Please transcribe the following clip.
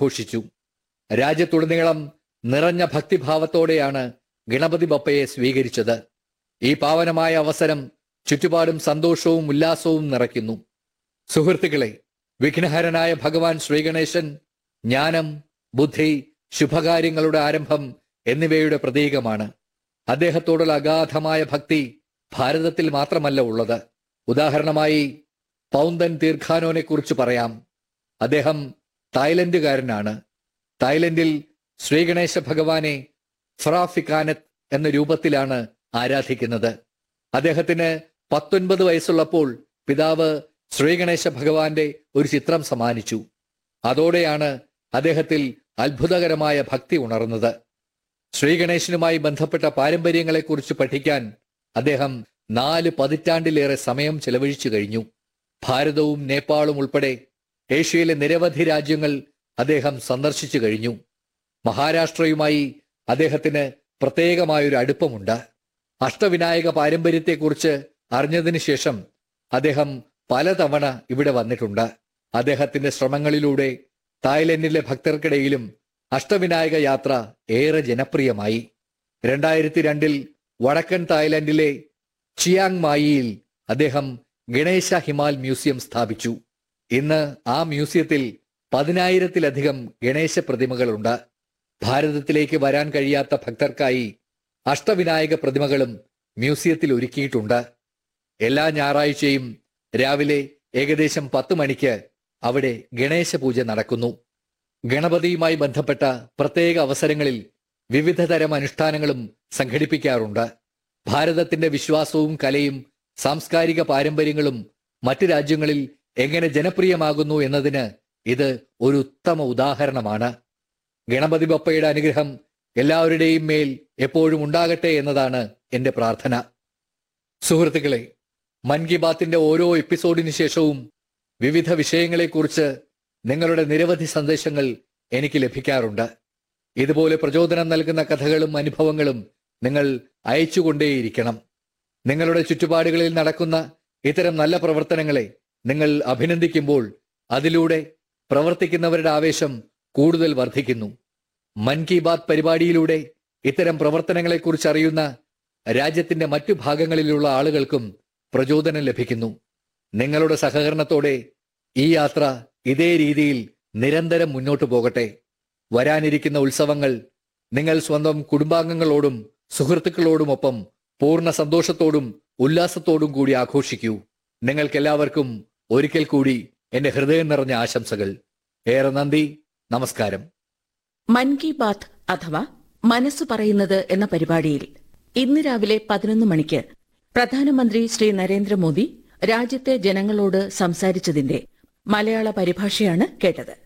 ആഘോഷിച്ചു രാജ്യത്തുടനീളം നിറഞ്ഞ ഭക്തിഭാവത്തോടെയാണ് ഗണപതി ബപ്പയെ സ്വീകരിച്ചത് ഈ പാവനമായ അവസരം ചുറ്റുപാടും സന്തോഷവും ഉല്ലാസവും നിറയ്ക്കുന്നു സുഹൃത്തുക്കളെ വിഘ്നഹരനായ ഭഗവാൻ ശ്രീഗണേശൻ ജ്ഞാനം ബുദ്ധി ശുഭകാര്യങ്ങളുടെ ആരംഭം എന്നിവയുടെ പ്രതീകമാണ് അദ്ദേഹത്തോടുള്ള അഗാധമായ ഭക്തി ഭാരതത്തിൽ മാത്രമല്ല ഉള്ളത് ഉദാഹരണമായി പൗന്തൻ തീർഖാനോനെ കുറിച്ച് പറയാം അദ്ദേഹം തായ്ലൻഡുകാരനാണ് തായ്ലൻഡിൽ ശ്രീഗണേശ ഭഗവാനെ ഫ്രാഫിക്കാനത്ത് എന്ന രൂപത്തിലാണ് ആരാധിക്കുന്നത് അദ്ദേഹത്തിന് പത്തൊൻപത് വയസ്സുള്ളപ്പോൾ പിതാവ് ശ്രീഗണേശ ഭഗവാന്റെ ഒരു ചിത്രം സമ്മാനിച്ചു അതോടെയാണ് അദ്ദേഹത്തിൽ അത്ഭുതകരമായ ഭക്തി ഉണർന്നത് ശ്രീഗണേശനുമായി ബന്ധപ്പെട്ട പാരമ്പര്യങ്ങളെക്കുറിച്ച് പഠിക്കാൻ അദ്ദേഹം നാല് പതിറ്റാണ്ടിലേറെ സമയം ചെലവഴിച്ചു കഴിഞ്ഞു ഭാരതവും നേപ്പാളും ഉൾപ്പെടെ ഏഷ്യയിലെ നിരവധി രാജ്യങ്ങൾ അദ്ദേഹം സന്ദർശിച്ചു കഴിഞ്ഞു മഹാരാഷ്ട്രയുമായി അദ്ദേഹത്തിന് പ്രത്യേകമായൊരു അടുപ്പമുണ്ട് അഷ്ടവിനായക പാരമ്പര്യത്തെക്കുറിച്ച് അറിഞ്ഞതിന് ശേഷം അദ്ദേഹം പലതവണ ഇവിടെ വന്നിട്ടുണ്ട് അദ്ദേഹത്തിന്റെ ശ്രമങ്ങളിലൂടെ തായ്ലൻഡിലെ ഭക്തർക്കിടയിലും അഷ്ടവിനായക യാത്ര ഏറെ ജനപ്രിയമായി രണ്ടായിരത്തി രണ്ടിൽ വടക്കൻ തായ്ലൻഡിലെ ചിയാങ് മായിയിൽ അദ്ദേഹം ഗണേശ ഹിമാൽ മ്യൂസിയം സ്ഥാപിച്ചു ഇന്ന് ആ മ്യൂസിയത്തിൽ പതിനായിരത്തിലധികം ഗണേശ പ്രതിമകളുണ്ട് ഭാരതത്തിലേക്ക് വരാൻ കഴിയാത്ത ഭക്തർക്കായി അഷ്ടവിനായക പ്രതിമകളും മ്യൂസിയത്തിൽ ഒരുക്കിയിട്ടുണ്ട് എല്ലാ ഞായറാഴ്ചയും രാവിലെ ഏകദേശം പത്ത് മണിക്ക് അവിടെ ഗണേശ പൂജ നടക്കുന്നു ഗണപതിയുമായി ബന്ധപ്പെട്ട പ്രത്യേക അവസരങ്ങളിൽ വിവിധ തരം അനുഷ്ഠാനങ്ങളും സംഘടിപ്പിക്കാറുണ്ട് ഭാരതത്തിന്റെ വിശ്വാസവും കലയും സാംസ്കാരിക പാരമ്പര്യങ്ങളും മറ്റു രാജ്യങ്ങളിൽ എങ്ങനെ ജനപ്രിയമാകുന്നു എന്നതിന് ഇത് ഒരു ഉത്തമ ഉദാഹരണമാണ് ഗണപതി ബപ്പയുടെ അനുഗ്രഹം എല്ലാവരുടെയും മേൽ എപ്പോഴും ഉണ്ടാകട്ടെ എന്നതാണ് എന്റെ പ്രാർത്ഥന സുഹൃത്തുക്കളെ മൻ കി ബാത്തിന്റെ ഓരോ എപ്പിസോഡിന് ശേഷവും വിവിധ വിഷയങ്ങളെക്കുറിച്ച് നിങ്ങളുടെ നിരവധി സന്ദേശങ്ങൾ എനിക്ക് ലഭിക്കാറുണ്ട് ഇതുപോലെ പ്രചോദനം നൽകുന്ന കഥകളും അനുഭവങ്ങളും നിങ്ങൾ അയച്ചുകൊണ്ടേയിരിക്കണം നിങ്ങളുടെ ചുറ്റുപാടുകളിൽ നടക്കുന്ന ഇത്തരം നല്ല പ്രവർത്തനങ്ങളെ നിങ്ങൾ അഭിനന്ദിക്കുമ്പോൾ അതിലൂടെ പ്രവർത്തിക്കുന്നവരുടെ ആവേശം കൂടുതൽ വർദ്ധിക്കുന്നു മൻ കി ബാത് പരിപാടിയിലൂടെ ഇത്തരം പ്രവർത്തനങ്ങളെക്കുറിച്ച് അറിയുന്ന രാജ്യത്തിന്റെ മറ്റു ഭാഗങ്ങളിലുള്ള ആളുകൾക്കും പ്രചോദനം ലഭിക്കുന്നു നിങ്ങളുടെ സഹകരണത്തോടെ ഈ യാത്ര ഇതേ രീതിയിൽ നിരന്തരം മുന്നോട്ടു പോകട്ടെ വരാനിരിക്കുന്ന ഉത്സവങ്ങൾ നിങ്ങൾ സ്വന്തം കുടുംബാംഗങ്ങളോടും സുഹൃത്തുക്കളോടുമൊപ്പം പൂർണ്ണ സന്തോഷത്തോടും ഉല്ലാസത്തോടും കൂടി ആഘോഷിക്കൂ നിങ്ങൾക്കെല്ലാവർക്കും ഒരിക്കൽ കൂടി എന്റെ ഹൃദയം നിറഞ്ഞ ആശംസകൾ ഏറെ നന്ദി നമസ്കാരം മൻ കി ബാത്ത് അഥവാ മനസ്സ് പറയുന്നത് എന്ന പരിപാടിയിൽ ഇന്ന് രാവിലെ പതിനൊന്ന് മണിക്ക് പ്രധാനമന്ത്രി ശ്രീ നരേന്ദ്രമോദി രാജ്യത്തെ ജനങ്ങളോട് സംസാരിച്ചതിന്റെ മലയാള പരിഭാഷയാണ് കേട്ടത്